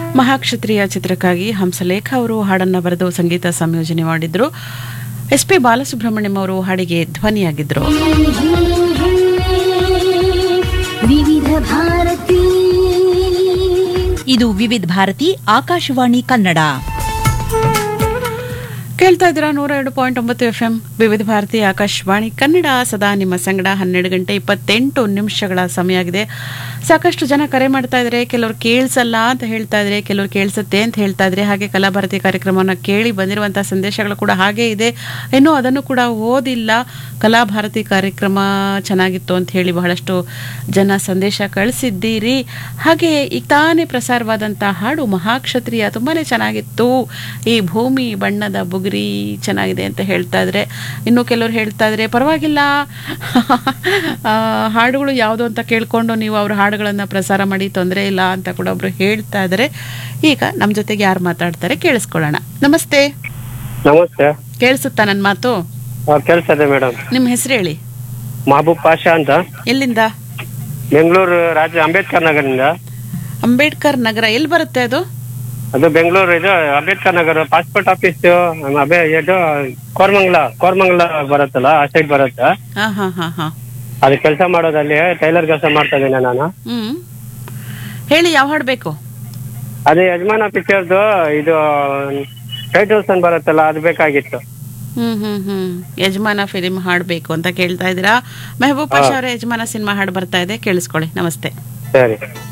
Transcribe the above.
ಮಹಾಕ್ಷತ್ರಿಯ ಚಿತ್ರಕ್ಕಾಗಿ ಹಂಸಲೇಖ ಅವರು ಹಾಡನ್ನು ಬರೆದು ಸಂಗೀತ ಸಂಯೋಜನೆ ಮಾಡಿದ್ರು ಎಸ್ ಪಿ ಬಾಲಸುಬ್ರಹ್ಮಣ್ಯಂ ಅವರು ಹಾಡಿಗೆ ಧ್ವನಿಯಾಗಿದ್ರು ವಿವಿಧ ಭಾರತಿ ಇದು ವಿವಿಧ ಭಾರತಿ ಆಕಾಶವಾಣಿ ಕನ್ನಡ ಕೇಳ್ತಾ ಇದ್ದೀರಾ ನೂರ ಎರಡು ಪಾಯಿಂಟ್ ಒಂಬತ್ತು ಎಫ್ ಎಂ ವಿವಿಧ ಭಾರತಿ ಆಕಾಶವಾಣಿ ಕನ್ನಡ ಸದಾ ನಿಮ್ಮ ಸಂಗಡ ಹನ್ನೆರಡು ಗಂಟೆ ಇಪ್ಪತ್ತೆಂಟು ನಿಮಿಷಗಳ ಸಮಯ ಆಗಿದೆ ಸಾಕಷ್ಟು ಜನ ಕರೆ ಮಾಡ್ತಾ ಇದ್ದಾರೆ ಕೆಲವರು ಕೇಳಿಸಲ್ಲ ಅಂತ ಹೇಳ್ತಾ ಇದ್ದಾರೆ ಕೆಲವರು ಕೇಳಿಸುತ್ತೆ ಅಂತ ಹೇಳ್ತಾ ಇದ್ದಾರೆ ಹಾಗೆ ಕಲಾಭಾರತಿ ಕಾರ್ಯಕ್ರಮವನ್ನು ಕೇಳಿ ಬಂದಿರುವಂತಹ ಸಂದೇಶಗಳು ಕೂಡ ಹಾಗೆ ಇದೆ ಇನ್ನೂ ಅದನ್ನು ಕೂಡ ಓದಿಲ್ಲ ಕಲಾಭಾರತಿ ಕಾರ್ಯಕ್ರಮ ಚೆನ್ನಾಗಿತ್ತು ಅಂತ ಹೇಳಿ ಬಹಳಷ್ಟು ಜನ ಸಂದೇಶ ಕಳಿಸಿದ್ದೀರಿ ಹಾಗೆ ಈಗ ತಾನೇ ಪ್ರಸಾರವಾದಂಥ ಹಾಡು ಮಹಾಕ್ಷತ್ರಿಯ ತುಂಬಾನೇ ಚೆನ್ನಾಗಿತ್ತು ಈ ಭೂಮಿ ಬಣ್ಣದ ಬುಗುರಿ ಚೆನ್ನಾಗಿದೆ ಅಂತ ಹೇಳ್ತಾ ಇದ್ರೆ ಇನ್ನು ಕೆಲವರು ಹೇಳ್ತಾ ಇದ್ರೆ ಪರವಾಗಿಲ್ಲ ಆ, ಹಾಡುಗಳು ಯಾವುದು ಅಂತ ಕೇಳ್ಕೊಂಡು ನೀವು ಅವ್ರ ಹಾಡುಗಳನ್ನು ಪ್ರಸಾರ ಮಾಡಿ ತೊಂದರೆ ಇಲ್ಲ ಅಂತ ಕೂಡ ಒಬ್ರು ಹೇಳ್ತಾ ಇದ್ದಾರೆ ಈಗ ನಮ್ಮ ಜೊತೆಗೆ ಯಾರು ಮಾತಾಡ್ತಾರೆ ಕೇಳಿಸ್ಕೊಳ್ಳೋಣ ನಮಸ್ತೆ ನಮಸ್ತೆ ಕೇಳಿಸುತ್ತಾ ನನ್ನ ಮಾತು ಕೆಲಸ ಇದೆ ಮೇಡಮ್ ನಿಮ್ಮ ಹೆಸರು ಹೇಳಿ ಮಹಬೂಬ್ ಪಾಷಾ ಅಂತ ಎಲ್ಲಿಂದ ಬೆಂಗಳೂರು ರಾಜ್ಯ ಅಂಬೇಡ್ಕರ್ ನಗರದಿಂದ ಅಂಬೇಡ್ಕರ್ ನಗರ ಎಲ್ಲಿ ಬರುತ್ತೆ ಅದು ಅದು ಬೆಂಗಳೂರು ಇದು ಅಂಬೇಡ್ಕರ್ ನಗರ ಪಾಸ್ಪೋರ್ಟ್ ಆಫೀಸ್ ಅಬೇ ಇದು ಕೋರ್ಮಂಗ್ಲ ಕೋರ್ಮಂಗ್ಲ ಬರುತ್ತಲ್ಲ ಆ ಸೈಡ್ ಬರುತ್ತೆ ಹಾ ಹಾ ಹಾ ಹಾ ಅದು ಕೆಲಸ ಮಾಡೋದಲ್ಲಿ ಟೈಲರ್ ಕೆಲಸ ಮಾಡ್ತಾ ಇದ್ದೀನಿ ನಾನು ಹ್ಮ್ ಹೇಳಿ ಯಾವ ಹಾಡು ಬೇಕು ಅದೇ ಯಜಮಾನ ಪಿಕ್ಚರ್ದು ಇದು ಟೈಟಲ್ಸ್ ಅಂತ ಬರುತ್ತಲ್ಲ ಅದು ಬೇಕಾಗಿತ್ತು ಹ್ಮ್ ಹ್ಮ್ ಹ್ಮ್ ಯಜಮಾನ ಫಿಲಿಂ ಹಾಡ್ಬೇಕು ಅಂತ ಕೇಳ್ತಾ ಇದ್ದೀರಾ ಮೆಹಬೂಬ್ ಪಾಷಾ ಅವರ ಯಜಮಾನ ಸಿನಿಮಾ ಹಾಡು ಬರ್ತಾ ಇದೆ ಕೇಳಿಸ್ಕೊಳ್ಳಿ ನಮಸ್ತೆ ಸರಿ